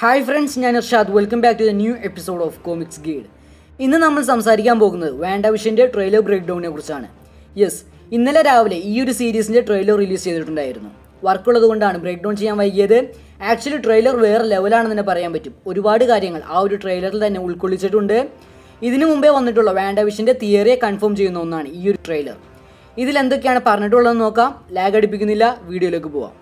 hi friends ഞാൻ Irshad welcome back to the new episode of comics guide ഇന്ന് നമ്മൾ സംസാരിക്കാൻ പോകുന്നത് വാൻഡ വിഷൻ്റെ ട്രെയിലർ ബ്രേക്ക് ഡൗണിനെ കുറിച്ചാണ് യെസ് ഇന്നലെ രാവിലെ ഈ ഒരു സീരീസിൻ്റെ ട്രെയിലർ റിലീസ് ചെയ്തിട്ടുണ്ടായിരുന്നു വർക്കുള്ളത് കൊണ്ടാണ് ബ്രേക്ക് ഡൗൺ ചെയ്യാൻ വൈകിയത് ആക്ച്വലി ട്രെയിലർ വേറെ ലെവലാണെന്ന് തന്നെ പറയാൻ പറ്റും ഒരുപാട് കാര്യങ്ങൾ ആ ഒരു ട്രെയിലറിൽ തന്നെ ഉൾക്കൊള്ളിച്ചിട്ടുണ്ട് ഇതിനു മുമ്പേ വന്നിട്ടുള്ള വാൻഡ വിഷൻ്റെ തിയറിയെ കൺഫേം ചെയ്യുന്ന ഒന്നാണ് ഈ ഒരു ട്രെയിലർ ഇതിൽ എന്തൊക്കെയാണ് പറഞ്ഞിട്ടുള്ളതെന്ന് നോക്കാം ലാഗ് അടിപ്പിക്കുന്നില്ല വീഡിയോയിലേക്ക് പോവാം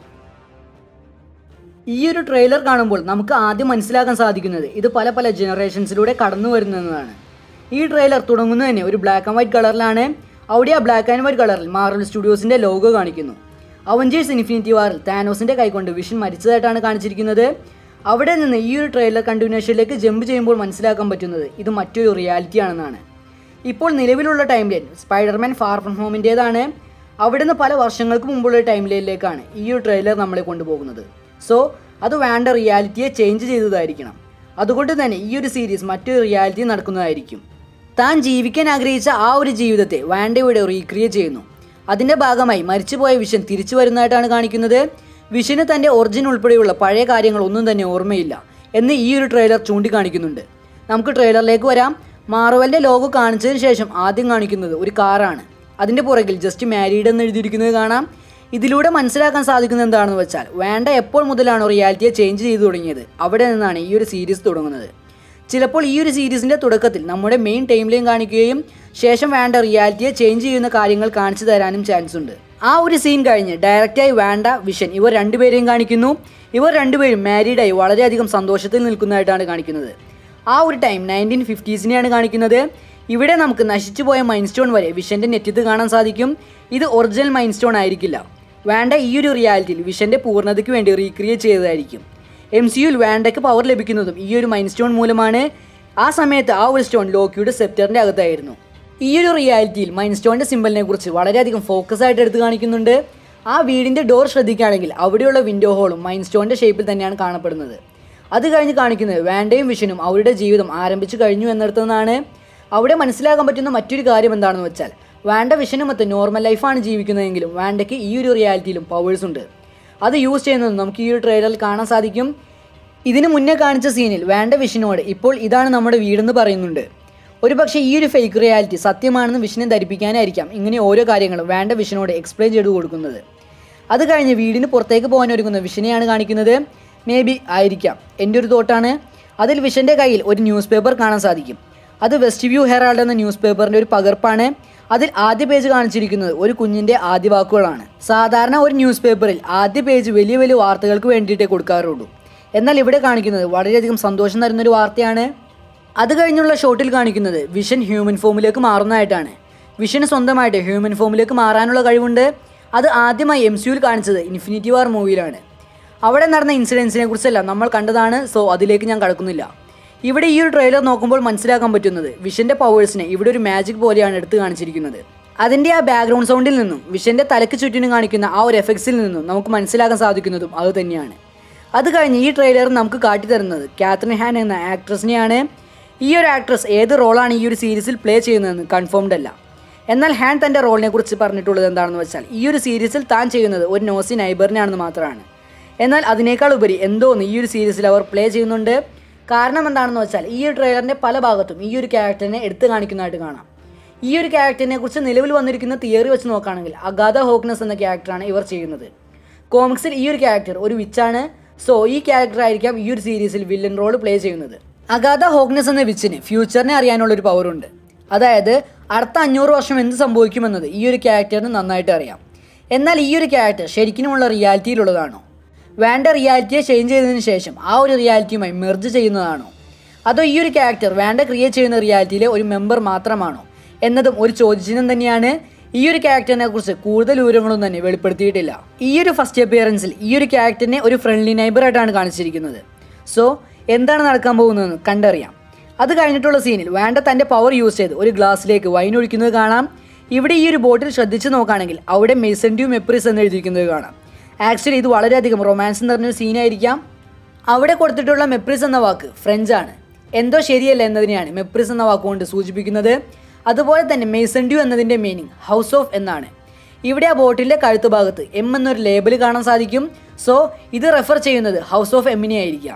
ഈ ഒരു ട്രെയിലർ കാണുമ്പോൾ നമുക്ക് ആദ്യം മനസ്സിലാക്കാൻ സാധിക്കുന്നത് ഇത് പല പല ജനറേഷൻസിലൂടെ കടന്നു വരുന്നതാണ് ഈ ട്രെയിലർ തുടങ്ങുന്നത് തന്നെ ഒരു ബ്ലാക്ക് ആൻഡ് വൈറ്റ് കളറിലാണ് അവിടെ ആ ബ്ലാക്ക് ആൻഡ് വൈറ്റ് കളറിൽ മാർവൽ സ്റ്റുഡിയോസിന്റെ ലോഗോ കാണിക്കുന്നു അവഞ്ചേഴ്സ് ഇൻഫിനിറ്റി വാറിൽ താനോസിന്റെ കൈകൊണ്ട് വിഷൻ മരിച്ചതായിട്ടാണ് കാണിച്ചിരിക്കുന്നത് അവിടെ നിന്ന് ഈ ഒരു ട്രെയിലർ കണ്ടിന്യൂഷനിലേക്ക് ജമ്പ് ചെയ്യുമ്പോൾ മനസ്സിലാക്കാൻ പറ്റുന്നത് ഇത് മറ്റൊരു റിയാലിറ്റി ആണെന്നാണ് ഇപ്പോൾ നിലവിലുള്ള timeline Spiderman far from ഹോമിൻ്റേതാണ് അവിടുന്ന് പല വർഷങ്ങൾക്ക് മുമ്പുള്ള ടൈം ലൈനിലേക്കാണ് ഈ ഒരു ട്രെയിലർ നമ്മളെ കൊണ്ടുപോകുന്നത് സോ അത് വേണ്ട റിയാലിറ്റിയെ ചേഞ്ച് ചെയ്തതായിരിക്കണം അതുകൊണ്ട് തന്നെ ഈ ഒരു സീരീസ് മറ്റൊരു റിയാലിറ്റി നടക്കുന്നതായിരിക്കും താൻ ജീവിക്കാൻ ആഗ്രഹിച്ച ആ ഒരു ജീവിതത്തെ വാൻഡയുടെ റീക്രിയേറ്റ് ചെയ്യുന്നു അതിൻ്റെ ഭാഗമായി മരിച്ചുപോയ വിഷൻ തിരിച്ചു വരുന്നതായിട്ടാണ് കാണിക്കുന്നത് വിഷന് തൻ്റെ ഒറിജിൻ ഉൾപ്പെടെയുള്ള പഴയ കാര്യങ്ങൾ ഒന്നും തന്നെ ഓർമ്മയില്ല എന്ന് ഈ ഒരു ട്രെയിലർ ചൂണ്ടിക്കാണിക്കുന്നുണ്ട് നമുക്ക് ട്രെയിലറിലേക്ക് വരാം മാർവലിൻ്റെ ലോഗോ കാണിച്ചതിന് ശേഷം ആദ്യം കാണിക്കുന്നത് ഒരു കാറാണ് അതിൻ്റെ പുറകിൽ ജസ്റ്റ് മാരീഡ് എന്ന് എഴുതിയിരിക്കുന്നത് കാണാം ഇതിലൂടെ മനസ്സിലാക്കാൻ സാധിക്കുന്നത് എന്താണെന്ന് വെച്ചാൽ വേണ്ട എപ്പോൾ മുതലാണോ റിയാലിറ്റിയെ ചേഞ്ച് ചെയ്തു തുടങ്ങിയത് അവിടെ നിന്നാണ് ഈ ഒരു സീരീസ് തുടങ്ങുന്നത് ചിലപ്പോൾ ഈ ഒരു സീരീസിൻ്റെ തുടക്കത്തിൽ നമ്മുടെ മെയിൻ ടൈം ലൈൻ കാണിക്കുകയും ശേഷം വേണ്ട റിയാലിറ്റിയെ ചേഞ്ച് ചെയ്യുന്ന കാര്യങ്ങൾ കാണിച്ചു തരാനും ചാൻസ് ഉണ്ട് ആ ഒരു സീൻ കഴിഞ്ഞ് ഡയറക്റ്റായി വേണ്ട വിഷൻ ഇവർ രണ്ടുപേരെയും കാണിക്കുന്നു ഇവർ രണ്ടുപേരും മാരീഡായി വളരെയധികം സന്തോഷത്തിൽ നിൽക്കുന്നതായിട്ടാണ് കാണിക്കുന്നത് ആ ഒരു ടൈം നയൻറ്റീൻ ഫിഫ്റ്റീസിനെയാണ് കാണിക്കുന്നത് ഇവിടെ നമുക്ക് നശിച്ചു പോയ മൈൻ സ്റ്റോൺ വരെ വിഷന്റെ നെറ്റിത്ത് കാണാൻ സാധിക്കും ഇത് ഒറിജിനൽ മൈൻ സ്റ്റോൺ ആയിരിക്കില്ല വേണ്ട ഈ ഒരു റിയാലിറ്റിയിൽ വിഷന്റെ പൂർണ്ണതയ്ക്ക് വേണ്ടി റീക്രിയേറ്റ് ചെയ്തതായിരിക്കും എം സി യുൽ വേണ്ടയ്ക്ക് പവർ ലഭിക്കുന്നതും ഈ ഒരു മൈൻ സ്റ്റോൺ മൂലമാണ് ആ സമയത്ത് ആ ഒരു സ്റ്റോൺ ലോക്കിയുടെ സെപ്റ്ററിന്റെ അകത്തായിരുന്നു ഈ ഒരു റിയാലിറ്റിയിൽ മൈൻ സ്റ്റോണിന്റെ സിമ്പലിനെ കുറിച്ച് വളരെയധികം ഫോക്കസ് ആയിട്ട് എടുത്ത് കാണിക്കുന്നുണ്ട് ആ വീടിന്റെ ഡോർ ശ്രദ്ധിക്കുകയാണെങ്കിൽ അവിടെയുള്ള വിൻഡോ ഹോളും മൈൻ സ്റ്റോണിന്റെ ഷേപ്പിൽ തന്നെയാണ് കാണപ്പെടുന്നത് അത് കഴിഞ്ഞ് കാണിക്കുന്നത് വേണ്ടയും വിഷനും അവരുടെ ജീവിതം ആരംഭിച്ചു കഴിഞ്ഞു എന്നിടത്തുനിന്നാണ് അവിടെ മനസ്സിലാക്കാൻ പറ്റുന്ന മറ്റൊരു കാര്യം എന്താണെന്ന് വെച്ചാൽ വേണ്ട വിഷനുമൊത്ത് നോർമൽ ലൈഫാണ് ജീവിക്കുന്നതെങ്കിലും വേണ്ടയ്ക്ക് ഈ ഒരു റിയാലിറ്റിയിലും പവേഴ്സ് ഉണ്ട് അത് യൂസ് ചെയ്യുന്നത് നമുക്ക് ഈ ഒരു ട്രെയിലറിൽ കാണാൻ സാധിക്കും ഇതിന് മുന്നേ കാണിച്ച സീനിൽ വേണ്ട വിഷനോട് ഇപ്പോൾ ഇതാണ് നമ്മുടെ വീടെന്ന് പറയുന്നുണ്ട് ഒരു പക്ഷേ ഈ ഒരു ഫേക്ക് റിയാലിറ്റി സത്യമാണെന്ന് വിഷനെ ധരിപ്പിക്കാനായിരിക്കാം ഇങ്ങനെ ഓരോ കാര്യങ്ങളും വേണ്ട വിഷനോട് എക്സ്പ്ലെയിൻ ചെയ്ത് കൊടുക്കുന്നത് അത് കഴിഞ്ഞ് വീടിന് പുറത്തേക്ക് പോകാൻ ഒരുങ്ങുന്ന വിഷനെയാണ് കാണിക്കുന്നത് മേ ബി ആയിരിക്കാം എൻ്റെ ഒരു തോട്ടാണ് അതിൽ വിഷൻ്റെ കയ്യിൽ ഒരു ന്യൂസ് പേപ്പർ കാണാൻ സാധിക്കും അത് വെസ്റ്റ് വ്യൂ ഹെറാൾഡ് എന്ന ന്യൂസ് പേപ്പറിൻ്റെ ഒരു പകർപ്പാണ് അതിൽ ആദ്യ പേജ് കാണിച്ചിരിക്കുന്നത് ഒരു കുഞ്ഞിൻ്റെ ആദ്യ വാക്കുകളാണ് സാധാരണ ഒരു ന്യൂസ് പേപ്പറിൽ ആദ്യ പേജ് വലിയ വലിയ വാർത്തകൾക്ക് വേണ്ടിയിട്ടേ കൊടുക്കാറുള്ളൂ എന്നാൽ ഇവിടെ കാണിക്കുന്നത് വളരെയധികം സന്തോഷം തരുന്നൊരു വാർത്തയാണ് അത് കഴിഞ്ഞുള്ള ഷോട്ടിൽ കാണിക്കുന്നത് വിഷൻ ഹ്യൂമൻ ഫോമിലേക്ക് മാറുന്നതായിട്ടാണ് വിഷന് സ്വന്തമായിട്ട് ഹ്യൂമൻ ഫോമിലേക്ക് മാറാനുള്ള കഴിവുണ്ട് അത് ആദ്യമായി എം സിയുൽ കാണിച്ചത് ഇൻഫിനിറ്റി വാർ മൂവിയിലാണ് അവിടെ നടന്ന ഇൻസിഡൻസിനെ കുറിച്ചെല്ലാം നമ്മൾ കണ്ടതാണ് സോ അതിലേക്ക് ഞാൻ കടക്കുന്നില്ല ഇവിടെ ഈ ഒരു ട്രെയിലർ നോക്കുമ്പോൾ മനസ്സിലാക്കാൻ പറ്റുന്നത് വിഷന്റെ പവേഴ്സിനെ ഇവിടെ ഒരു മാജിക് പോലെയാണ് എടുത്തു കാണിച്ചിരിക്കുന്നത് അതിൻ്റെ ആ ബാക്ക്ഗ്രൗണ്ട് സൗണ്ടിൽ നിന്നും വിഷന്റെ തലയ്ക്ക് ചുറ്റിനും കാണിക്കുന്ന ആ ഒരു എഫക്ട്സിൽ നിന്നും നമുക്ക് മനസ്സിലാക്കാൻ സാധിക്കുന്നതും അത് തന്നെയാണ് അത് കഴിഞ്ഞ് ഈ ട്രെയിലർ നമുക്ക് കാട്ടിത്തരുന്നത് കാത്രിൻ ഹാൻ എന്ന ആക്ട്രസിനെയാണ് ഈ ഒരു ആക്ട്രസ് ഏത് റോളാണ് ഈ ഒരു സീരീസിൽ പ്ലേ ചെയ്യുന്നതെന്ന് കൺഫേംഡ് അല്ല എന്നാൽ ഹാൻ തൻ്റെ റോളിനെ കുറിച്ച് പറഞ്ഞിട്ടുള്ളത് എന്താണെന്ന് വെച്ചാൽ ഈ ഒരു സീരീസിൽ താൻ ചെയ്യുന്നത് ഒരു നോസി നൈബറിനാണെന്ന് മാത്രമാണ് എന്നാൽ അതിനേക്കാൾ ഉപരി എന്തോന്ന് ഈ ഒരു സീരീസിൽ അവർ പ്ലേ ചെയ്യുന്നുണ്ട് കാരണം എന്താണെന്ന് വെച്ചാൽ ഈ ഒരു ട്രെയിലറിൻ്റെ പല ഭാഗത്തും ഈ ഒരു ക്യാരക്ടറിനെ എടുത്തു കാണിക്കുന്നതായിട്ട് കാണാം ഈ ഒരു ക്യാരക്ടറിനെ കുറിച്ച് നിലവിൽ വന്നിരിക്കുന്ന തിയറി വെച്ച് നോക്കുകയാണെങ്കിൽ അഗാധ ഹോക്നസ് എന്ന ക്യാരക്ടറാണ് ഇവർ ചെയ്യുന്നത് കോമിക്സിൽ ഈ ഒരു ക്യാരക്ടർ ഒരു വിച്ചാണ് സോ ഈ ക്യാരക്ടർ ആയിരിക്കാം ഈ ഒരു സീരീസിൽ വില്ലൻ റോൾ പ്ലേ ചെയ്യുന്നത് അഗാധ ഹോക്നസ് എന്ന വിച്ചിന് ഫ്യൂച്ചറിനെ അറിയാനുള്ള ഒരു പവറുണ്ട് അതായത് അടുത്ത അഞ്ഞൂറ് വർഷം എന്ത് സംഭവിക്കുമെന്നത് ഈ ഒരു ക്യാരക്ടറിന് നന്നായിട്ട് അറിയാം എന്നാൽ ഈ ഒരു ക്യാരക്ടർ ശരിക്കുമുള്ള റിയാലിറ്റിയിലുള്ളതാണോ വേണ്ട റിയാലിറ്റിയെ ചേഞ്ച് ചെയ്തതിന് ശേഷം ആ ഒരു റിയാലിറ്റിയുമായി മെർജ് ചെയ്യുന്നതാണോ അതോ ഈ ഒരു ക്യാരക്ടർ വേണ്ട ക്രിയേറ്റ് ചെയ്യുന്ന റിയാലിറ്റിയിലെ ഒരു മെമ്പർ മാത്രമാണോ എന്നതും ഒരു ചോദ്യചിഹ്നം തന്നെയാണ് ഈ ഒരു ക്യാരക്ടറിനെ കുറിച്ച് കൂടുതൽ വിവരങ്ങളൊന്നും തന്നെ വെളിപ്പെടുത്തിയിട്ടില്ല ഈ ഒരു ഫസ്റ്റ് അപ്പിയറൻസിൽ ഈ ഒരു ക്യാരക്ടറിനെ ഒരു ഫ്രണ്ട്ലി നൈബറായിട്ടാണ് കാണിച്ചിരിക്കുന്നത് സോ എന്താണ് നടക്കാൻ പോകുന്നതെന്ന് കണ്ടറിയാം അത് കഴിഞ്ഞിട്ടുള്ള സീനിൽ വേണ്ട തൻ്റെ പവർ യൂസ് ചെയ്ത് ഒരു ഗ്ലാസ്സിലേക്ക് വൈൻ ഒഴിക്കുന്നത് കാണാം ഇവിടെ ഈ ഒരു ബോട്ടിൽ ശ്രദ്ധിച്ച് നോക്കുകയാണെങ്കിൽ അവിടെ മെയ്സൻഡ്യൂ മെപ്രിസ് എന്ന് എഴുതിയിരിക്കുന്നത് കാണാം ആക്ച്വലി ഇത് വളരെയധികം റൊമാൻസ് നിറഞ്ഞൊരു സീനായിരിക്കാം അവിടെ കൊടുത്തിട്ടുള്ള മെപ്രിസ് എന്ന വാക്ക് ഫ്രഞ്ച് ആണ് എന്തോ ശരിയല്ല എന്നതിനെയാണ് മെപ്രിസ് എന്ന വാക്കുകൊണ്ട് സൂചിപ്പിക്കുന്നത് അതുപോലെ തന്നെ മെയ്സൻഡ്യൂ എന്നതിൻ്റെ മീനിങ് ഹൗസ് ഓഫ് എന്നാണ് ഇവിടെ ആ ബോട്ടിൻ്റെ കഴുത്ത് ഭാഗത്ത് എം എന്നൊരു ലേബൽ കാണാൻ സാധിക്കും സോ ഇത് റെഫർ ചെയ്യുന്നത് ഹൗസ് ഓഫ് എമ്മിനെ ആയിരിക്കാം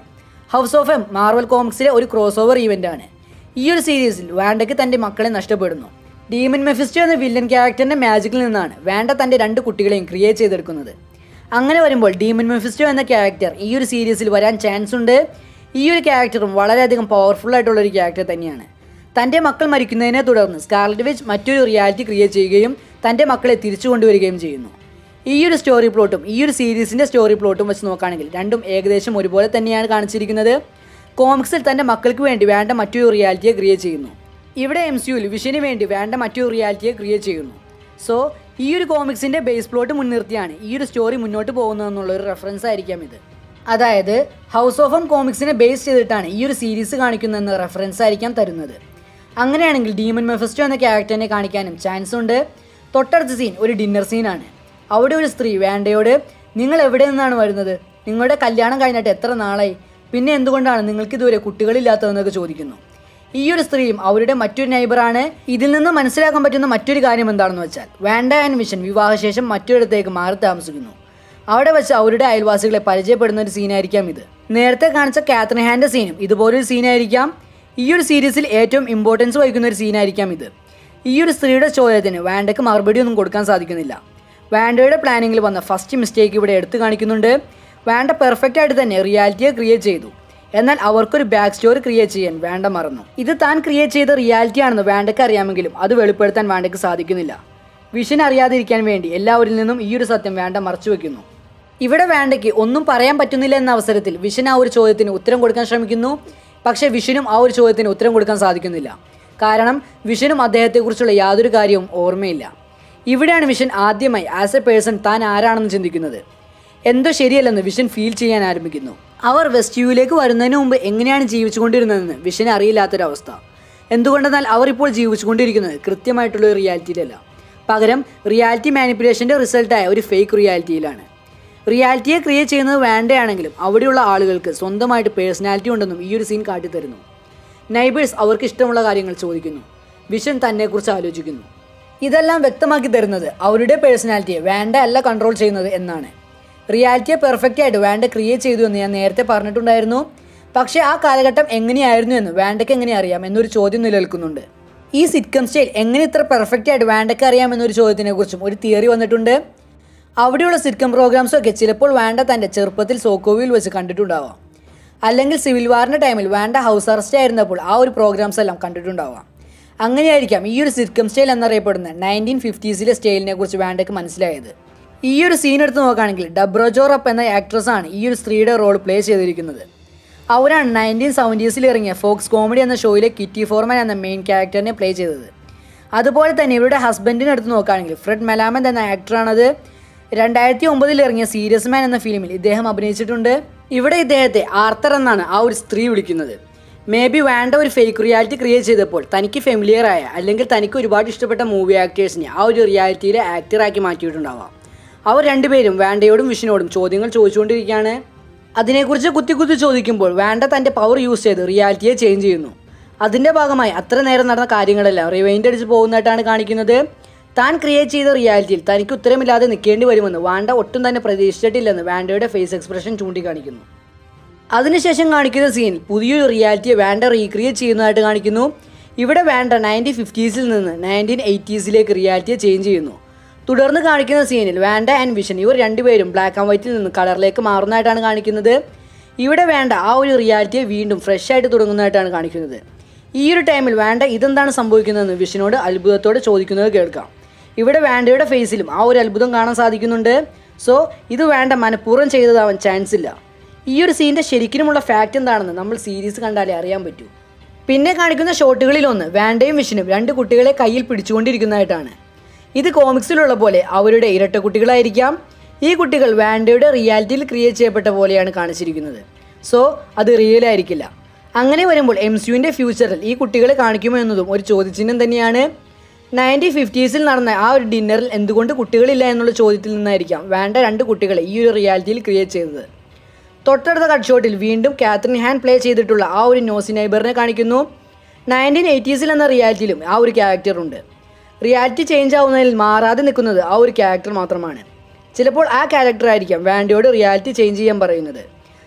ഹൗസ് ഓഫ് എം മാർവൽ കോമിക്സിലെ ഒരു ക്രോസ് ഓവർ ഈവൻ്റ് ആണ് ഈ ഒരു സീരീസിൽ വാണ്ടയ്ക്ക് തൻ്റെ മക്കളെ നഷ്ടപ്പെടുന്നു ഡീമൻ മെഫിസ്റ്റോ എന്ന വില്ലൻ ക്യാരക്ടറിൻ്റെ മാജിക്കിൽ നിന്നാണ് വേണ്ട തൻ്റെ രണ്ട് കുട്ടികളെയും ക്രിയേറ്റ് ചെയ്തെടുക്കുന്നത് അങ്ങനെ വരുമ്പോൾ ഡീമൻ മെഫിസ്റ്റോ എന്ന ക്യാരക്ടർ ഈ ഒരു സീരീസിൽ വരാൻ ചാൻസ് ഉണ്ട് ഈ ഒരു ക്യാരക്ടറും വളരെയധികം പവർഫുൾ ആയിട്ടുള്ള ഒരു ക്യാരക്ടർ തന്നെയാണ് തൻ്റെ മക്കൾ മരിക്കുന്നതിനെ തുടർന്ന് സ്കാർലറ്റ് വിച്ച് മറ്റൊരു റിയാലിറ്റി ക്രിയേറ്റ് ചെയ്യുകയും തൻ്റെ മക്കളെ തിരിച്ചു കൊണ്ടുവരികയും ചെയ്യുന്നു ഈ ഒരു സ്റ്റോറി പ്ലോട്ടും ഈ ഒരു സീരീസിൻ്റെ സ്റ്റോറി പ്ലോട്ടും വെച്ച് നോക്കുകയാണെങ്കിൽ രണ്ടും ഏകദേശം ഒരുപോലെ തന്നെയാണ് കാണിച്ചിരിക്കുന്നത് കോമിക്സിൽ തൻ്റെ മക്കൾക്ക് വേണ്ടി വേണ്ട മറ്റൊരു റിയാലിറ്റിയെ ക്രിയേറ്റ് ചെയ്യുന്നു ഇവിടെ എം സിയുൽ വിഷന് വേണ്ടി വേണ്ട മറ്റൊരു റിയാലിറ്റിയെ ക്രിയേറ്റ് ചെയ്യുന്നു സോ ഈ ഒരു കോമിക്സിൻ്റെ ബേസ് പ്ലോട്ട് മുൻനിർത്തിയാണ് ഈ ഒരു സ്റ്റോറി മുന്നോട്ട് പോകുന്നതെന്നുള്ള ഒരു റെഫറൻസ് ആയിരിക്കാം ഇത് അതായത് ഹൗസ് ഓഫ് എം കോമിക്സിനെ ബേസ് ചെയ്തിട്ടാണ് ഈ ഒരു സീരീസ് കാണിക്കുന്നതെന്ന് റെഫറൻസ് ആയിരിക്കാം തരുന്നത് അങ്ങനെയാണെങ്കിൽ ഡീമൻ മെഫസ്റ്റോ എന്ന ക്യാരക്ടറിനെ കാണിക്കാനും ചാൻസ് ഉണ്ട് തൊട്ടടുത്ത സീൻ ഒരു ഡിന്നർ സീനാണ് അവിടെ ഒരു സ്ത്രീ വേണ്ടയോട് നിങ്ങൾ എവിടെ നിന്നാണ് വരുന്നത് നിങ്ങളുടെ കല്യാണം കഴിഞ്ഞിട്ട് എത്ര നാളായി പിന്നെ എന്തുകൊണ്ടാണ് നിങ്ങൾക്ക് ഇതുവരെ കുട്ടികളില്ലാത്തതെന്നൊക്കെ ചോദിക്കുന്നു ഈ ഒരു സ്ത്രീയും അവരുടെ മറ്റൊരു നൈബറാണ് ഇതിൽ നിന്ന് മനസ്സിലാക്കാൻ പറ്റുന്ന മറ്റൊരു കാര്യം എന്താണെന്ന് വെച്ചാൽ വേണ്ട ആൻഡ് മിഷൻ വിവാഹശേഷം മറ്റൊരിടത്തേക്ക് മാറി താമസിക്കുന്നു അവിടെ വെച്ച് അവരുടെ അയൽവാസികളെ പരിചയപ്പെടുന്ന ഒരു സീനായിരിക്കാം ഇത് നേരത്തെ കാണിച്ച കാത്രിൻ ഹാൻ്റെ സീനും ഇതുപോലൊരു സീനായിരിക്കാം ഈ ഒരു സീരീസിൽ ഏറ്റവും ഇമ്പോർട്ടൻസ് വഹിക്കുന്ന ഒരു സീനായിരിക്കാം ഇത് ഈ ഒരു സ്ത്രീയുടെ ചോദ്യത്തിന് വേണ്ടയ്ക്ക് മറുപടി ഒന്നും കൊടുക്കാൻ സാധിക്കുന്നില്ല വാൻഡയുടെ പ്ലാനിങ്ങിൽ വന്ന ഫസ്റ്റ് മിസ്റ്റേക്ക് ഇവിടെ എടുത്തു കാണിക്കുന്നുണ്ട് വാൻഡ പെർഫെക്റ്റ് ആയിട്ട് തന്നെ റിയാലിറ്റിയെ ക്രിയേറ്റ് ചെയ്തു എന്നാൽ അവർക്കൊരു ബാക്ക് സ്റ്റോറി ക്രിയേറ്റ് ചെയ്യാൻ വേണ്ട മറന്നു ഇത് താൻ ക്രിയേറ്റ് ചെയ്ത റിയാലിറ്റി ആണെന്ന് വേണ്ടയ്ക്ക് അറിയാമെങ്കിലും അത് വെളിപ്പെടുത്താൻ വേണ്ടയ്ക്ക് സാധിക്കുന്നില്ല വിഷൻ അറിയാതിരിക്കാൻ വേണ്ടി എല്ലാവരിൽ നിന്നും ഈ ഒരു സത്യം വേണ്ട മറച്ചു വെക്കുന്നു ഇവിടെ വേണ്ടയ്ക്ക് ഒന്നും പറയാൻ പറ്റുന്നില്ല എന്ന അവസരത്തിൽ വിഷൻ ആ ഒരു ചോദ്യത്തിന് ഉത്തരം കൊടുക്കാൻ ശ്രമിക്കുന്നു പക്ഷേ വിഷനും ആ ഒരു ചോദ്യത്തിന് ഉത്തരം കൊടുക്കാൻ സാധിക്കുന്നില്ല കാരണം വിഷനും അദ്ദേഹത്തെക്കുറിച്ചുള്ള യാതൊരു കാര്യവും ഓർമ്മയില്ല ഇവിടെയാണ് വിഷൻ ആദ്യമായി ആസ് എ പേഴ്സൺ താൻ ആരാണെന്ന് ചിന്തിക്കുന്നത് എന്തോ ശരിയല്ലെന്ന് വിഷൻ ഫീൽ ചെയ്യാൻ ആരംഭിക്കുന്നു അവർ വെസ്റ്റ് യുവിലേക്ക് വരുന്നതിന് മുമ്പ് എങ്ങനെയാണ് ജീവിച്ചുകൊണ്ടിരുന്നതെന്ന് വിഷന് അറിയില്ലാത്തൊരവസ്ഥ എന്തുകൊണ്ടെന്നാൽ അവർ ഇപ്പോൾ ജീവിച്ചുകൊണ്ടിരിക്കുന്നത് കൃത്യമായിട്ടുള്ള ഒരു റിയാലിറ്റിയിലല്ല പകരം റിയാലിറ്റി മാനിപ്പുലേഷൻ്റെ റിസൾട്ടായ ഒരു ഫേക്ക് റിയാലിറ്റിയിലാണ് റിയാലിറ്റിയെ ക്രിയേറ്റ് ചെയ്യുന്നത് വേണ്ടയാണെങ്കിലും അവിടെയുള്ള ആളുകൾക്ക് സ്വന്തമായിട്ട് പേഴ്സണാലിറ്റി ഉണ്ടെന്നും ഈ ഒരു സീൻ കാട്ടിത്തരുന്നു നൈബേഴ്സ് അവർക്ക് ഇഷ്ടമുള്ള കാര്യങ്ങൾ ചോദിക്കുന്നു വിഷൻ തന്നെക്കുറിച്ച് ആലോചിക്കുന്നു ഇതെല്ലാം വ്യക്തമാക്കി തരുന്നത് അവരുടെ പേഴ്സണാലിറ്റിയെ വേണ്ട അല്ല കൺട്രോൾ ചെയ്യുന്നത് എന്നാണ് റിയാലിറ്റിയെ പെർഫെക്റ്റ് ആയിട്ട് വേണ്ട ക്രിയേറ്റ് ചെയ്തു എന്ന് ഞാൻ നേരത്തെ പറഞ്ഞിട്ടുണ്ടായിരുന്നു പക്ഷേ ആ കാലഘട്ടം എങ്ങനെയായിരുന്നു എന്ന് വേണ്ടയ്ക്ക് എങ്ങനെ അറിയാം എന്നൊരു ചോദ്യം നിലനിൽക്കുന്നുണ്ട് ഈ സിറ്റ്കം സ്റ്റൈൽ എങ്ങനെ ഇത്ര പെർഫെക്റ്റ് ആയിട്ട് വേണ്ടയ്ക്ക് അറിയാം എന്നൊരു ചോദ്യത്തിനെ കുറിച്ചും ഒരു തിയറി വന്നിട്ടുണ്ട് അവിടെയുള്ള സിറ്റ്കം പ്രോഗ്രാംസും ഒക്കെ ചിലപ്പോൾ വേണ്ട തൻ്റെ ചെറുപ്പത്തിൽ സോക്കോവിൽ വെച്ച് കണ്ടിട്ടുണ്ടാവാം അല്ലെങ്കിൽ സിവിൽ വാറിൻ്റെ ടൈമിൽ വേണ്ട ഹൗസ് അറസ്റ്റ് ആയിരുന്നപ്പോൾ ആ ഒരു പ്രോഗ്രാംസ് എല്ലാം കണ്ടിട്ടുണ്ടാവാം അങ്ങനെയായിരിക്കാം ഈ ഒരു സിറ്റ്കം സ്റ്റൈൽ എന്നറിയപ്പെടുന്ന നയൻറ്റീൻ ഫിഫ്റ്റീസിലെ സ്റ്റൈലിനെ കുറിച്ച് വേണ്ടയ്ക്ക് മനസ്സിലായത് ഈ ഒരു സീൻ എടുത്ത് നോക്കുകയാണെങ്കിൽ ഡബ്രോജോറപ്പ് എന്ന ആക്ട്രസ് ആണ് ഈ ഒരു സ്ത്രീയുടെ റോൾ പ്ലേ ചെയ്തിരിക്കുന്നത് അവരാണ് നയൻറ്റീൻ സെവൻറ്റീസിൽ ഇറങ്ങിയ ഫോക്സ് കോമഡി എന്ന ഷോയിലെ കിറ്റി ഫോർമാൻ എന്ന മെയിൻ ക്യാരക്ടറിനെ പ്ലേ ചെയ്തത് അതുപോലെ തന്നെ ഇവരുടെ ഹസ്ബൻഡിനെ എടുത്ത് നോക്കുകയാണെങ്കിൽ ഫ്രെഡ് മെലാമൻ എന്ന ആക്ടറാണത് രണ്ടായിരത്തി ഒമ്പതിൽ ഇറങ്ങിയ സീരിയസ് മാൻ എന്ന ഫിലിമിൽ ഇദ്ദേഹം അഭിനയിച്ചിട്ടുണ്ട് ഇവിടെ ഇദ്ദേഹത്തെ ആർത്തർ എന്നാണ് ആ ഒരു സ്ത്രീ വിളിക്കുന്നത് മേ ബി വേണ്ട ഒരു ഫേക്ക് റിയാലിറ്റി ക്രിയേറ്റ് ചെയ്തപ്പോൾ തനിക്ക് ഫെമിലിയർ ആയ അല്ലെങ്കിൽ തനിക്ക് ഒരുപാട് ഇഷ്ടപ്പെട്ട മൂവി ആക്ടേഴ്സിനെ ആ ഒരു റിയാലിറ്റിയിലെ ആക്ടറാക്കി മാറ്റിയിട്ടുണ്ടാവാം അവർ രണ്ടുപേരും വേണ്ടയോടും വിഷിനോടും ചോദ്യങ്ങൾ ചോദിച്ചുകൊണ്ടിരിക്കുകയാണ് അതിനെക്കുറിച്ച് കുത്തി കുത്തി ചോദിക്കുമ്പോൾ വേണ്ട തൻ്റെ പവർ യൂസ് ചെയ്ത് റിയാലിറ്റിയെ ചേഞ്ച് ചെയ്യുന്നു അതിൻ്റെ ഭാഗമായി അത്ര നേരം നടന്ന കാര്യങ്ങളെല്ലാം റിവൈൻഡ് അടിച്ച് പോകുന്നതായിട്ടാണ് കാണിക്കുന്നത് താൻ ക്രിയേറ്റ് ചെയ്ത റിയാലിറ്റിയിൽ തനിക്ക് ഉത്തരമില്ലാതെ നിൽക്കേണ്ടി വരുമെന്ന് വാണ്ട ഒട്ടും തന്നെ പ്രതീക്ഷിച്ചിട്ടില്ലെന്ന് വാണ്ടയുടെ ഫേസ് എക്സ്പ്രഷൻ ചൂണ്ടിക്കാണിക്കുന്നു അതിനുശേഷം കാണിക്കുന്ന സീനിൽ പുതിയൊരു റിയാലിറ്റിയെ വേണ്ട റീക്രിയേറ്റ് ചെയ്യുന്നതായിട്ട് കാണിക്കുന്നു ഇവിടെ വേണ്ട നയൻറ്റീൻ ഫിഫ്റ്റീസിൽ നിന്ന് നയൻറ്റീൻ എയ്റ്റീസിലേക്ക് റിയാലിറ്റിയെ ചേഞ്ച് ചെയ്യുന്നു തുടർന്ന് കാണിക്കുന്ന സീനിൽ വേണ്ട ആൻഡ് വിഷൻ ഇവർ രണ്ടുപേരും ബ്ലാക്ക് ആൻഡ് വൈറ്റിൽ നിന്ന് കളറിലേക്ക് മാറുന്നതായിട്ടാണ് കാണിക്കുന്നത് ഇവിടെ വേണ്ട ആ ഒരു റിയാലിറ്റിയെ വീണ്ടും ഫ്രഷ് ആയിട്ട് തുടങ്ങുന്നതായിട്ടാണ് കാണിക്കുന്നത് ഈ ഒരു ടൈമിൽ വേണ്ട ഇതെന്താണ് സംഭവിക്കുന്നതെന്ന് വിഷനോട് അത്ഭുതത്തോടെ ചോദിക്കുന്നത് കേൾക്കാം ഇവിടെ വേണ്ടയുടെ ഫേസിലും ആ ഒരു അത്ഭുതം കാണാൻ സാധിക്കുന്നുണ്ട് സോ ഇത് വേണ്ട മനഃപൂർവ്വം ചെയ്തതാവാൻ ചാൻസ് ഇല്ല ഈ ഒരു സീൻ്റെ ശരിക്കുമുള്ള ഫാക്റ്റ് എന്താണെന്ന് നമ്മൾ സീരീസ് കണ്ടാലേ അറിയാൻ പറ്റൂ പിന്നെ കാണിക്കുന്ന ഷോട്ടുകളിലൊന്ന് വാൻഡയും വിഷനും രണ്ട് കുട്ടികളെ കയ്യിൽ പിടിച്ചുകൊണ്ടിരിക്കുന്നതായിട്ടാണ് ഇത് കോമിക്സിലുള്ള പോലെ അവരുടെ ഇരട്ട കുട്ടികളായിരിക്കാം ഈ കുട്ടികൾ വാൻഡയുടെ റിയാലിറ്റിയിൽ ക്രിയേറ്റ് ചെയ്യപ്പെട്ട പോലെയാണ് കാണിച്ചിരിക്കുന്നത് സോ അത് റിയൽ ആയിരിക്കില്ല അങ്ങനെ വരുമ്പോൾ എം സിയുവിൻ്റെ ഫ്യൂച്ചറിൽ ഈ കുട്ടികളെ കാണിക്കുമോ എന്നതും ഒരു ചോദ്യചിഹ്നം തന്നെയാണ് നയൻറ്റീൻ ഫിഫ്റ്റീസിൽ നടന്ന ആ ഒരു ഡിന്നറിൽ എന്തുകൊണ്ട് കുട്ടികളില്ല എന്നുള്ള ചോദ്യത്തിൽ നിന്നായിരിക്കാം വേണ്ട രണ്ട് കുട്ടികളെ ഈ ഒരു റിയാലിറ്റിയിൽ ക്രിയേറ്റ് ചെയ്തത് തൊട്ടടുത്ത കട്ട് ഷോട്ടിൽ വീണ്ടും കാത്രിൻ ഹാൻ പ്ലേ ചെയ്തിട്ടുള്ള ആ ഒരു നോസി നൈബറിനെ കാണിക്കുന്നു നയൻറ്റീൻ എയ്റ്റീസിൽ എന്ന റിയാലിറ്റിയിലും ആ ഒരു ക്യാരക്ടർ ഉണ്ട് റിയാലിറ്റി ചേഞ്ച് ആവുന്നതിൽ മാറാതെ നിൽക്കുന്നത് ആ ഒരു ക്യാരക്ടർ മാത്രമാണ് ചിലപ്പോൾ ആ ക്യാരക്ടർ ആയിരിക്കാം വാൻഡയോട് റിയാലിറ്റി ചേഞ്ച് ചെയ്യാൻ പറയുന്നത്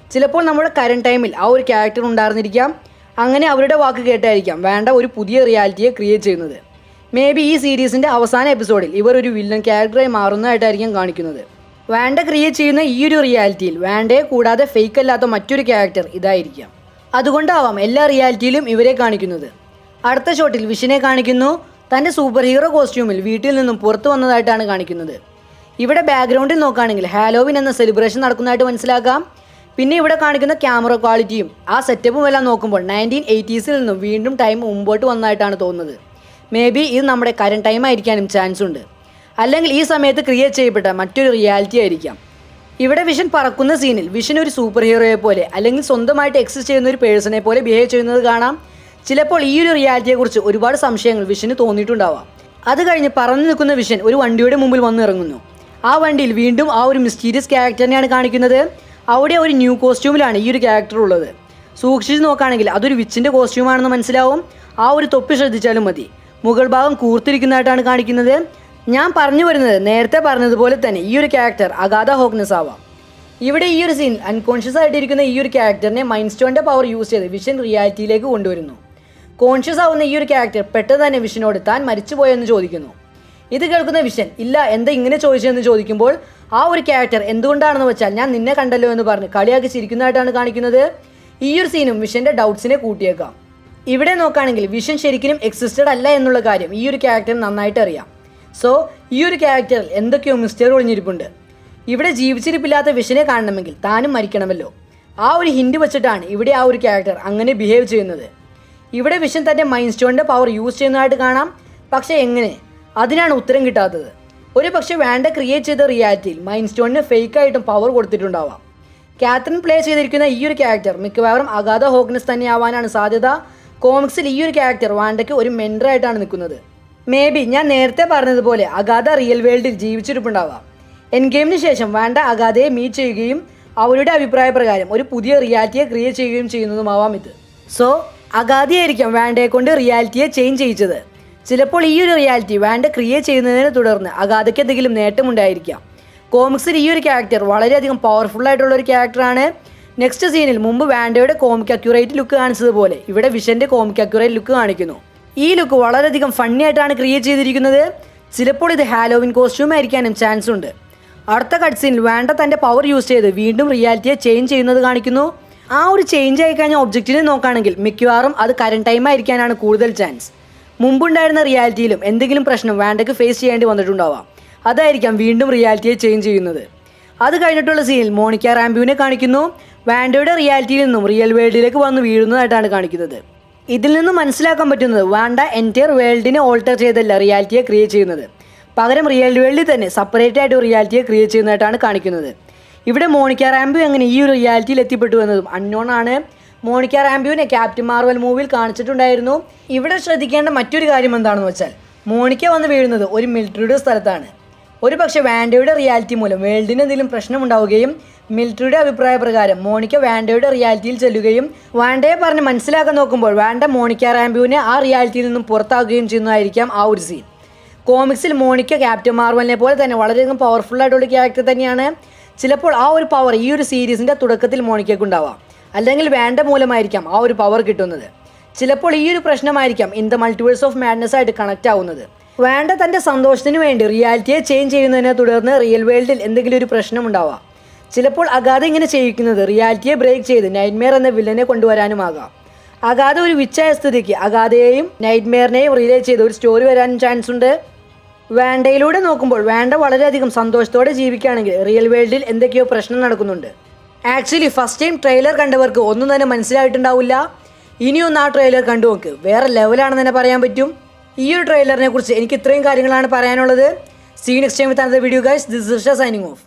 ചിലപ്പോൾ നമ്മുടെ കറണ്ട് ടൈമിൽ ആ ഒരു ക്യാരക്ടർ ഉണ്ടായിരുന്നിരിക്കാം അങ്ങനെ അവരുടെ വാക്ക് കേട്ടായിരിക്കാം വേണ്ട ഒരു പുതിയ റിയാലിറ്റിയെ ക്രിയേറ്റ് ചെയ്യുന്നത് മേ ബി ഈ സീരീസിൻ്റെ അവസാന എപ്പിസോഡിൽ ഇവർ ഒരു വില്ലൻ ക്യാരക്ടറായി മാറുന്നതായിട്ടായിരിക്കും കാണിക്കുന്നത് വാൻഡ ക്രിയേറ്റ് ചെയ്യുന്ന ഈ ഒരു റിയാലിറ്റിയിൽ വാൻഡയെ കൂടാതെ ഫേക്ക് അല്ലാത്ത മറ്റൊരു ക്യാരക്ടർ ഇതായിരിക്കാം അതുകൊണ്ടാവാം എല്ലാ റിയാലിറ്റിയിലും ഇവരെ കാണിക്കുന്നത് അടുത്ത ഷോട്ടിൽ വിഷനെ കാണിക്കുന്നു തൻ്റെ സൂപ്പർ ഹീറോ കോസ്റ്റ്യൂമിൽ വീട്ടിൽ നിന്നും പുറത്തു വന്നതായിട്ടാണ് കാണിക്കുന്നത് ഇവിടെ ബാക്ക്ഗ്രൗണ്ടിൽ നോക്കുകയാണെങ്കിൽ ഹാലോവിൻ എന്ന സെലിബ്രേഷൻ നടക്കുന്നതായിട്ട് മനസ്സിലാക്കാം പിന്നെ ഇവിടെ കാണിക്കുന്ന ക്യാമറ ക്വാളിറ്റിയും ആ സെറ്റപ്പും എല്ലാം നോക്കുമ്പോൾ നയൻറ്റീൻ എയ്റ്റീസിൽ നിന്നും വീണ്ടും ടൈം മുമ്പോട്ട് വന്നതായിട്ടാണ് തോന്നുന്നത് മേ ബി ഇത് നമ്മുടെ കറണ്ട് ടൈം ആയിരിക്കാനും ചാൻസ് ഉണ്ട് അല്ലെങ്കിൽ ഈ സമയത്ത് ക്രിയേറ്റ് ചെയ്യപ്പെട്ട മറ്റൊരു റിയാലിറ്റി ആയിരിക്കാം ഇവിടെ വിഷൻ പറക്കുന്ന സീനിൽ വിഷൻ ഒരു സൂപ്പർ ഹീറോയെ പോലെ അല്ലെങ്കിൽ സ്വന്തമായിട്ട് എക്സിസ്റ്റ് ചെയ്യുന്ന ഒരു പേഴ്സണെ പോലെ ബിഹേവ് ചെയ്യുന്നത് കാണാം ചിലപ്പോൾ ഈ ഒരു റിയാലിറ്റിയെക്കുറിച്ച് ഒരുപാട് സംശയങ്ങൾ വിഷന് തോന്നിയിട്ടുണ്ടാവാം അത് കഴിഞ്ഞ് പറന്നു നിൽക്കുന്ന വിഷൻ ഒരു വണ്ടിയുടെ മുമ്പിൽ വന്ന് ഇറങ്ങുന്നു ആ വണ്ടിയിൽ വീണ്ടും ആ ഒരു മിസ്റ്റീരിയസ് ക്യാരക്ടറിനെയാണ് കാണിക്കുന്നത് അവിടെ ഒരു ന്യൂ കോസ്റ്റ്യൂമിലാണ് ഈ ഒരു ക്യാരക്ടർ ഉള്ളത് സൂക്ഷിച്ച് നോക്കുകയാണെങ്കിൽ അതൊരു വിച്ചിൻ്റെ കോസ്റ്റ്യൂമാണെന്ന് മനസ്സിലാവും ആ ഒരു തൊപ്പി ശ്രദ്ധിച്ചാലും മതി മുകൾ ഭാഗം കൂർത്തിരിക്കുന്നതായിട്ടാണ് കാണിക്കുന്നത് ഞാൻ പറഞ്ഞു വരുന്നത് നേരത്തെ പറഞ്ഞതുപോലെ തന്നെ ഈ ഒരു ക്യാരക്ടർ അഗാധ ഹോക്നസ് ആവാം ഇവിടെ ഈ ഒരു സീൻ അൺകോൺഷ്യസ് ആയിട്ടിരിക്കുന്ന ഈ ഒരു ക്യാരക്ടറിനെ മൈൻഡ് സ്റ്റോണിൻ്റെ പവർ യൂസ് ചെയ്ത് വിഷൻ റിയാലിറ്റിയിലേക്ക് കൊണ്ടുവരുന്നു കോൺഷ്യസ് ആവുന്ന ഈ ഒരു ക്യാരക്ടർ പെട്ടെന്ന് തന്നെ വിഷനോട് താൻ മരിച്ചുപോയെന്ന് ചോദിക്കുന്നു ഇത് കേൾക്കുന്ന വിഷൻ ഇല്ല എന്താ ഇങ്ങനെ ചോദിച്ചതെന്ന് ചോദിക്കുമ്പോൾ ആ ഒരു ക്യാരക്ടർ എന്തുകൊണ്ടാണെന്ന് വെച്ചാൽ ഞാൻ നിന്നെ കണ്ടല്ലോ എന്ന് പറഞ്ഞ് കളിയാക്കി ചിരിക്കുന്നതായിട്ടാണ് കാണിക്കുന്നത് ഈ ഒരു സീനും വിഷന്റെ ഡൗട്ട്സിനെ കൂട്ടിയേക്കാം ഇവിടെ നോക്കുകയാണെങ്കിൽ വിഷൻ ശരിക്കും എക്സിസ്റ്റഡ് അല്ല എന്നുള്ള കാര്യം ഈ ഒരു ക്യാരക്ടർ നന്നായിട്ട് അറിയാം സോ ഈ ഒരു ക്യാരക്ടറിൽ എന്തൊക്കെയോ മിസ്റ്റേർ ഒളിഞ്ഞിരിപ്പുണ്ട് ഇവിടെ ജീവിച്ചിരിപ്പില്ലാത്ത വിഷനെ കാണണമെങ്കിൽ താനും മരിക്കണമല്ലോ ആ ഒരു ഹിൻഡ് വെച്ചിട്ടാണ് ഇവിടെ ആ ഒരു ക്യാരക്ടർ അങ്ങനെ ബിഹേവ് ചെയ്യുന്നത് ഇവിടെ വിഷൻ തൻ്റെ മൈൻഡ് സ്റ്റോണിൻ്റെ പവർ യൂസ് ചെയ്യുന്നതായിട്ട് കാണാം പക്ഷേ എങ്ങനെ അതിനാണ് ഉത്തരം കിട്ടാത്തത് ഒരു പക്ഷേ വേണ്ട ക്രിയേറ്റ് ചെയ്ത റിയാലിറ്റിയിൽ മൈൻഡ് സ്റ്റോണിന് ഫേക്ക് ആയിട്ടും പവർ കൊടുത്തിട്ടുണ്ടാവാം കാത്രിൻ പ്ലേ ചെയ്തിരിക്കുന്ന ഈ ഒരു ക്യാരക്ടർ മിക്കവാറും അഗാധ ഹോഗ്നസ് തന്നെ ആവാനാണ് സാധ്യത കോമിക്സിൽ ഈ ഒരു ക്യാരക്ടർ വാണ്ടയ്ക്ക് ഒരു മെൻഡറായിട്ടാണ് നിൽക്കുന്നത് മേ ബി ഞാൻ നേരത്തെ പറഞ്ഞതുപോലെ അഗാധ റിയൽ വേൾഡിൽ ജീവിച്ചിരിപ്പുണ്ടാവാം എൻ ഗെയിമിന് ശേഷം വേണ്ട അഗാധയെ മീറ്റ് ചെയ്യുകയും അവരുടെ അഭിപ്രായ പ്രകാരം ഒരു പുതിയ റിയാലിറ്റിയെ ക്രിയേറ്റ് ചെയ്യുകയും ചെയ്യുന്നതുമാവാം ഇത് സോ അഗാധിയായിരിക്കാം വേണ്ടയെ കൊണ്ട് റിയാലിറ്റിയെ ചേഞ്ച് ചെയ്യിച്ചത് ചിലപ്പോൾ ഈ ഒരു റിയാലിറ്റി വേണ്ട ക്രിയേറ്റ് ചെയ്യുന്നതിനെ തുടർന്ന് അഗാധയ്ക്ക് എന്തെങ്കിലും നേട്ടമുണ്ടായിരിക്കാം കോമിക്സിൽ ഈ ഒരു ക്യാരക്ടർ വളരെയധികം പവർഫുൾ ആയിട്ടുള്ള ഒരു ക്യാരക്ടറാണ് നെക്സ്റ്റ് സീനിൽ മുമ്പ് വാൻഡയുടെ കോമിക് അക്യുറേറ്റ് ലുക്ക് കാണിച്ചതുപോലെ ഇവിടെ വിഷന്റെ കോമിക് അക്യുറേറ്റ് ലുക്ക് കാണിക്കുന്നു ഈ ലുക്ക് വളരെയധികം ഫണ്ണി ആയിട്ടാണ് ക്രിയേറ്റ് ചെയ്തിരിക്കുന്നത് ചിലപ്പോൾ ഇത് ഹാലോവിൻ കോസ്റ്റ്യൂം ആയിരിക്കാനും ചാൻസ് ഉണ്ട് അടുത്ത കട്ട് സീനിൽ വേണ്ട തൻ്റെ പവർ യൂസ് ചെയ്ത് വീണ്ടും റിയാലിറ്റിയെ ചേഞ്ച് ചെയ്യുന്നത് കാണിക്കുന്നു ആ ഒരു ചേഞ്ച് ആയി കഴിഞ്ഞ ഒബ്ജക്റ്റിനെ നോക്കുകയാണെങ്കിൽ മിക്കവാറും അത് കറണ്ട് ടൈം ആയിരിക്കാനാണ് കൂടുതൽ ചാൻസ് മുമ്പുണ്ടായിരുന്ന റിയാലിറ്റിയിലും എന്തെങ്കിലും പ്രശ്നം വേണ്ടയ്ക്ക് ഫേസ് ചെയ്യേണ്ടി വന്നിട്ടുണ്ടാവാം അതായിരിക്കാം വീണ്ടും റിയാലിറ്റിയെ ചേഞ്ച് ചെയ്യുന്നത് അത് കഴിഞ്ഞിട്ടുള്ള സീനിൽ മോണിക്ക റാംബ്യൂവിനെ കാണിക്കുന്നു വാൻഡയുടെ റിയാലിറ്റിയിൽ നിന്നും റിയൽ വേൾഡിലേക്ക് വന്ന് വീഴുന്നതായിട്ടാണ് കാണിക്കുന്നത് ഇതിൽ നിന്ന് മനസ്സിലാക്കാൻ പറ്റുന്നത് വാണ്ട എൻറ്റയർ വേൾഡിനെ ഓൾട്ടർ ചെയ്തല്ല റിയാലിറ്റിയെ ക്രിയേറ്റ് ചെയ്യുന്നത് പകരം റിയൽ വേൾഡിൽ തന്നെ സെപ്പറേറ്റ് ആയിട്ട് റിയാലിറ്റിയെ ക്രിയേറ്റ് ചെയ്യുന്നതായിട്ടാണ് കാണിക്കുന്നത് ഇവിടെ മോണിക്ക റാംബ്യൂ എങ്ങനെ ഈ ഒരു റിയാലിറ്റിയിൽ എത്തിപ്പെട്ടു എന്നതും അൺനോൺ ആണ് മോണിക്ക റാംബ്യൂവിനെ ക്യാപ്റ്റൻ മാർവൽ മൂവിയിൽ കാണിച്ചിട്ടുണ്ടായിരുന്നു ഇവിടെ ശ്രദ്ധിക്കേണ്ട മറ്റൊരു കാര്യം എന്താണെന്ന് വെച്ചാൽ മോണിക്ക വന്ന് വീഴുന്നത് ഒരു മിലിറ്ററിയുടെ സ്ഥലത്താണ് ഒരു പക്ഷേ വാൻഡയുടെ റിയാലിറ്റി മൂലം വേൾഡിന് എന്തെങ്കിലും പ്രശ്നമുണ്ടാവുകയും മിലിറ്ററിയുടെ അഭിപ്രായ പ്രകാരം മോണിക്ക വാൻഡയുടെ റിയാലിറ്റിയിൽ ചെല്ലുകയും വാൻഡയെ പറഞ്ഞ് മനസ്സിലാക്കാൻ നോക്കുമ്പോൾ വാൻഡ മോണിക്ക റാംബ്യൂവിനെ ആ റിയാലിറ്റിയിൽ നിന്നും പുറത്താക്കുകയും ചെയ്യുന്നതായിരിക്കാം ആ ഒരു സീൻ കോമിക്സിൽ മോണിക്ക ക്യാപ്റ്റൻ മാർവലിനെ പോലെ തന്നെ വളരെയധികം പവർഫുൾ ആയിട്ടുള്ള ക്യാരക്ടർ തന്നെയാണ് ചിലപ്പോൾ ആ ഒരു പവർ ഈ ഒരു സീരീസിൻ്റെ തുടക്കത്തിൽ മോണിക്കയ്ക്ക് ഉണ്ടാവാം അല്ലെങ്കിൽ വേണ്ട മൂലമായിരിക്കാം ആ ഒരു പവർ കിട്ടുന്നത് ചിലപ്പോൾ ഈ ഒരു പ്രശ്നമായിരിക്കാം in the multiverse of madness ആയിട്ട് കണക്റ്റ് ആവുന്നത് വേണ്ട തൻ്റെ സന്തോഷത്തിന് വേണ്ടി റിയാലിറ്റിയെ ചേഞ്ച് ചെയ്യുന്നതിനെ തുടർന്ന് റിയൽ വേൾഡിൽ എന്തെങ്കിലും ഒരു പ്രശ്നം ഉണ്ടാവാം ചിലപ്പോൾ അഗാധ ഇങ്ങനെ ചെയ്യിക്കുന്നത് റിയാലിറ്റിയെ ബ്രേക്ക് ചെയ്ത് നൈറ്റ്മെയർ എന്ന വില്ലനെ കൊണ്ടുവരാനുമാകാം അഗാധ ഒരു വിച്ചായ സ്ഥിതിക്ക് അഗാധയെയും നൈറ്റ്മെയറിനെയും റിലേറ്റ് ചെയ്ത് ഒരു സ്റ്റോറി വരാനും ചാൻസ് ഉണ്ട് വേണ്ടയിലൂടെ നോക്കുമ്പോൾ വേണ്ട വളരെയധികം സന്തോഷത്തോടെ ജീവിക്കുകയാണെങ്കിൽ റിയൽ വേൾഡിൽ എന്തൊക്കെയോ പ്രശ്നം നടക്കുന്നുണ്ട് ആക്ച്വലി ഫസ്റ്റ് ടൈം ട്രെയിലർ കണ്ടവർക്ക് ഒന്നും തന്നെ മനസ്സിലായിട്ടുണ്ടാവില്ല ഇനിയൊന്ന് ആ ട്രെയിലർ കണ്ടു നോക്ക് വേറെ ലെവലാണെന്ന് തന്നെ പറയാൻ പറ്റും ഈ ഒരു ട്രെയിലറിനെ കുറിച്ച് എനിക്ക് ഇത്രയും കാര്യങ്ങളാണ് പറയാനുള്ളത് see next time with video guys this signing of